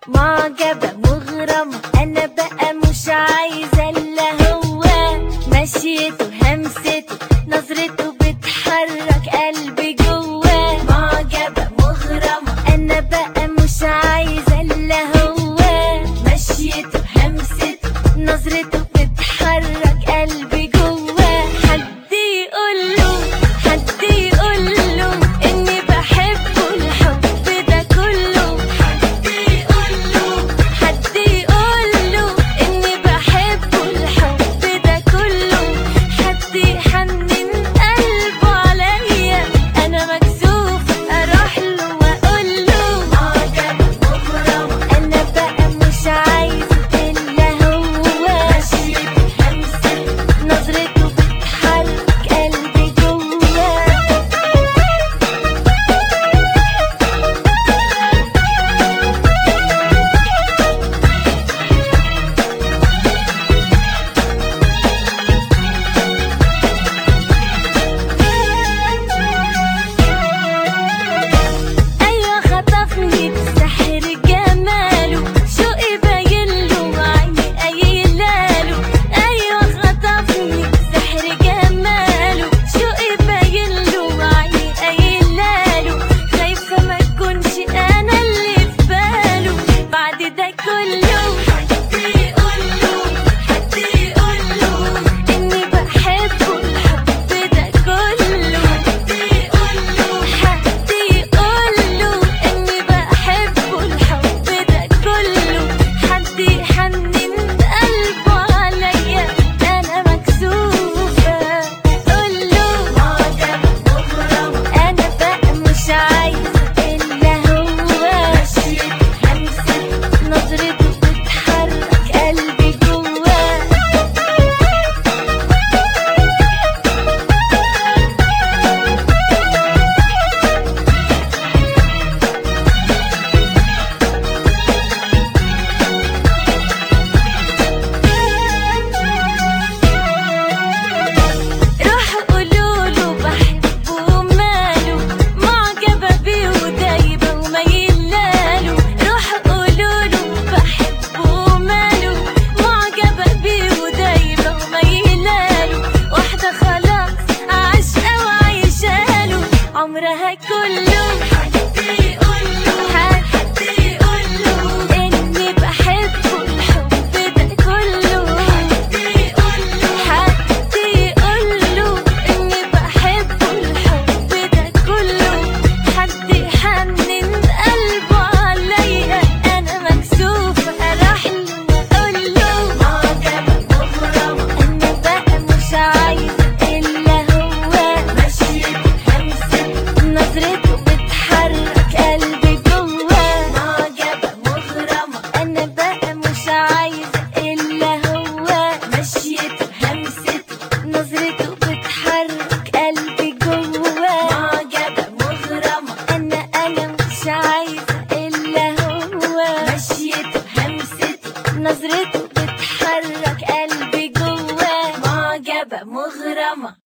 معجبة مغرمة أنا بقى مش عايزة إلا هو مشيته همسته نظرته بتحرك قلبي جواه معجبة مغرمة أنا بقى مش عايزة إلا هو مشيته همسته نظرته بتحرك قلبي جواه حد يقوله حد يقوله إني بحبه الحب ده كله حد يقوله حد يقوله إني بحبه الحب ده كله حد يحنن قلبه عليا أنا مكسوفة أروح له وأقول له معجبة مغرمة أنا بقى مش عايزة إلا هو مشيته همسته نظرته بتحرك قلبي جواه أيوة خطفني بسحر جماله شوقي باينله وعيني قايلاله أيوة خطفني بسحر جماله شوقي باينله وعيني قايلاله خايفة ما تكونش أنا اللي في باله بعد ده كله حد يقوله حد يقوله إني بحبه الحب ده كله حد يقوله حد يقوله إني بحبه الحب ده كله حد يحنن قلبه عليا أنا مكسوفة أقوله معجبة مغرمة أنا بقى مش عايزة إلا هو مشيته همسته نظرته بتحرك قلبي جواه روحوا قولوله بحبه وماله معجبة بيه ودايبة وميلاله روحوا قولوله بحبه وماله معجبة بيه ودايبة وميلاله واحدة خلاص عاشقة وعايشاله عمرها كله حد يقوله حد يقوله إني بحبه الحب ده كله حد يقوله حد يقوله إني بحبه الحب ده كله حد يحنن قلبه عليا أنا مكسوفة أروح له وأقول له معجبة مغرمة أنا بقى مش عايزة إلا هو مشيته همسته نظرته بتحرك قلبي جواه معجبة مغرمة أنا بقى مش عايزة إلا هو مشيته همسته نظرته بتحرك قلبي جواه معجبة مغرمة أنا أنا مش عايزة إلا هو مشيته همسته نظرته بتحرك قلبي جواه معجبة مغرمة